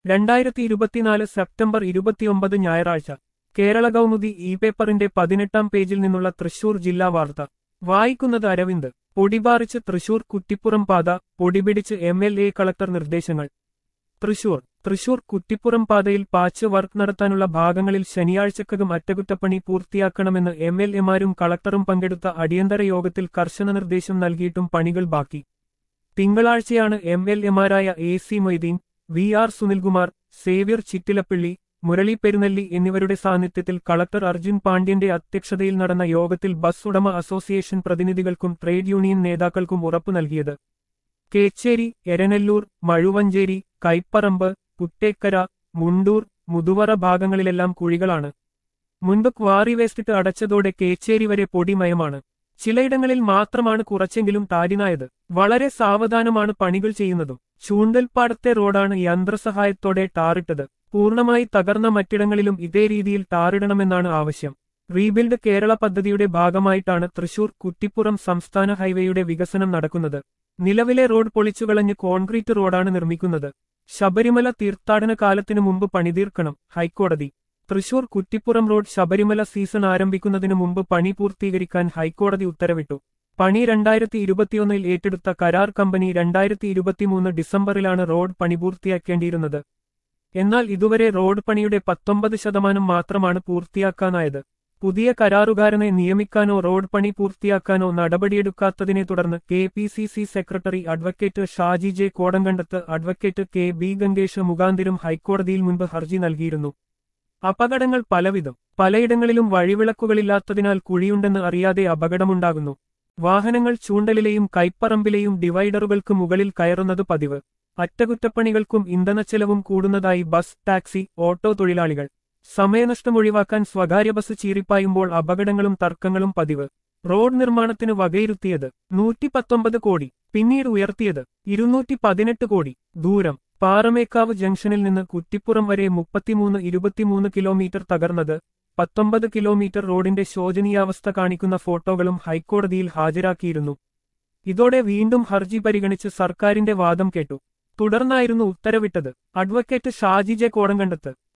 രണ്ടായിരത്തി ഇരുപത്തിനാല് സെപ്റ്റംബർ ഇരുപത്തിയൊമ്പത് ഞായറാഴ്ച കേരള കൗമുദി ഇ പേപ്പറിന്റെ പതിനെട്ടാം പേജിൽ നിന്നുള്ള തൃശൂർ ജില്ലാ വാർത്ത വായിക്കുന്നത് അരവിന്ദ് പൊടിപാറിച്ച് തൃശൂർ കുറ്റിപ്പുറം പാത പൊടിപിടിച്ച് എം എൽ എ കളക്ടർ നിർദ്ദേശങ്ങൾ തൃശൂർ തൃശൂർ കുറ്റിപ്പുറം പാതയിൽ പാച്ച് വർക്ക് നടത്താനുള്ള ഭാഗങ്ങളിൽ ശനിയാഴ്ചക്കകം അറ്റകുറ്റപ്പണി പൂർത്തിയാക്കണമെന്ന് എം എൽ എമാരും കളക്ടറും പങ്കെടുത്ത അടിയന്തര യോഗത്തിൽ കർശന നിർദ്ദേശം നൽകിയിട്ടും പണികൾ ബാക്കി തിങ്കളാഴ്ചയാണ് എം എൽ എമാരായ A C Moideen V R Sunilkumar Xavier Chittilappilly Murali Perunnelli എന്നിവരുടെ സാന്നിധ്യത്തിൽ കളക്ടർ അർജുൻ പാണ്ഡ്യന്റെ അധ്യക്ഷതയിൽ നടന്ന യോഗത്തിൽ ബസ് ഉടമ അസോസിയേഷൻ പ്രതിനിധികൾക്കും ട്രേഡ് യൂണിയൻ നേതാക്കൾക്കും ഉറപ്പു നൽകിയത് കേച്ചേരി എരനെല്ലൂർ മഴുവഞ്ചേരി കൈപ്പറമ്പ് കുട്ടേക്കര മുണ്ടൂർ മുതുവറ ഭാഗങ്ങളിലെല്ലാം കുഴികളാണ് മുൻപ് ക്വാറി വേസ്റ്റിട്ട് അടച്ചതോടെ കേച്ചേരി വരെ പൊടിമയമാണ് ചിലയിടങ്ങളിൽ മാത്രമാണ് കുറച്ചെങ്കിലും താരിനായത് വളരെ സാവധാനമാണ് പണികൾ ചെയ്യുന്നതും ചൂണ്ടൽപ്പാടത്തെ റോഡാണ് യന്ത്രസഹായത്തോടെ ടാറിട്ടത് പൂർണ്ണമായി തകർന്ന മറ്റിടങ്ങളിലും ഇതേ രീതിയിൽ ടാറിടണമെന്നാണ് ആവശ്യം റീബിൽഡ് കേരള പദ്ധതിയുടെ ഭാഗമായിട്ടാണ് തൃശൂർ കുറ്റിപ്പുറം സംസ്ഥാന ഹൈവേയുടെ വികസനം നടക്കുന്നത് നിലവിലെ റോഡ് പൊളിച്ചുകളഞ്ഞ് കോൺക്രീറ്റ് റോഡാണ് നിർമ്മിക്കുന്നത് ശബരിമല തീർത്ഥാടന കാലത്തിനു മുമ്പ് പണിതീർക്കണം ഹൈക്കോടതി തൃശൂർ കുറ്റിപ്പുറം റോഡ് ശബരിമല സീസൺ ആരംഭിക്കുന്നതിനു മുമ്പ് പണി പൂർത്തീകരിക്കാൻ ഹൈക്കോടതി ഉത്തരവിട്ടു പണി രണ്ടായിരത്തി ഇരുപത്തിയൊന്നിൽ ഏറ്റെടുത്ത കരാർ കമ്പനി രണ്ടായിരത്തി ഇരുപത്തിമൂന്ന് ഡിസംബറിലാണ് റോഡ് പണി പൂർത്തിയാക്കേണ്ടിയിരുന്നത് എന്നാൽ ഇതുവരെ റോഡ് പണിയുടെ പത്തൊമ്പത് ശതമാനം മാത്രമാണ് പൂർത്തിയാക്കാനായത് പുതിയ കരാറുകാരനെ നിയമിക്കാനോ റോഡ് പണി പൂർത്തിയാക്കാനോ നടപടിയെടുക്കാത്തതിനെ തുടർന്ന് K P C C secretary advocate Shaji J Kodankandath advocate K B Gangesh മുഖാന്തിരം ഹൈക്കോടതിയിൽ മുൻപ് ഹർജി നൽകിയിരുന്നു അപകടങ്ങൾ പലവിധം പലയിടങ്ങളിലും വഴിവിളക്കുകളില്ലാത്തതിനാൽ കുഴിയുണ്ടെന്ന് അറിയാതെ അപകടമുണ്ടാകുന്നു വാഹനങ്ങൾ ചൂണ്ടലിലെയും കൈപ്പറമ്പിലെയും ഡിവൈഡറുകൾക്ക് മുകളിൽ കയറുന്നത് പതിവ് അറ്റകുറ്റപ്പണികൾക്കും ഇന്ധനച്ചെലവും കൂടുന്നതായി ബസ് ടാക്സി ഓട്ടോ തൊഴിലാളികൾ സമയനഷ്ടം ഒഴിവാക്കാൻ സ്വകാര്യ ബസ് ചീറിപ്പായുമ്പോൾ അപകടങ്ങളും തർക്കങ്ങളും പതിവ് റോഡ് നിർമ്മാണത്തിന് വകയിരുത്തിയത് നൂറ്റി പത്തൊമ്പത് കോടി പിന്നീട് ഉയർത്തിയത് ഇരുന്നൂറ്റി പതിനെട്ട് കോടി ദൂരം പാറമേക്കാവ് ജംഗ്ഷനിൽ നിന്ന് കുറ്റിപ്പുറം വരെ മുപ്പത്തിമൂന്ന് ഇരുപത്തിമൂന്ന് കിലോമീറ്റർ തകർന്നത് പത്തൊമ്പത് കിലോമീറ്റർ റോഡിന്റെ ശോചനീയാവസ്ഥ കാണിക്കുന്ന ഫോട്ടോകളും ഹൈക്കോടതിയിൽ ഹാജരാക്കിയിരുന്നു ഇതോടെ വീണ്ടും ഹർജി പരിഗണിച്ച് സർക്കാരിന്റെ വാദം കേട്ടു തുടർന്നായിരുന്നു ഉത്തരവിട്ടത് അഡ്വക്കേറ്റ് ഷാജി ജെ കോടങ്കണ്ടത്ത്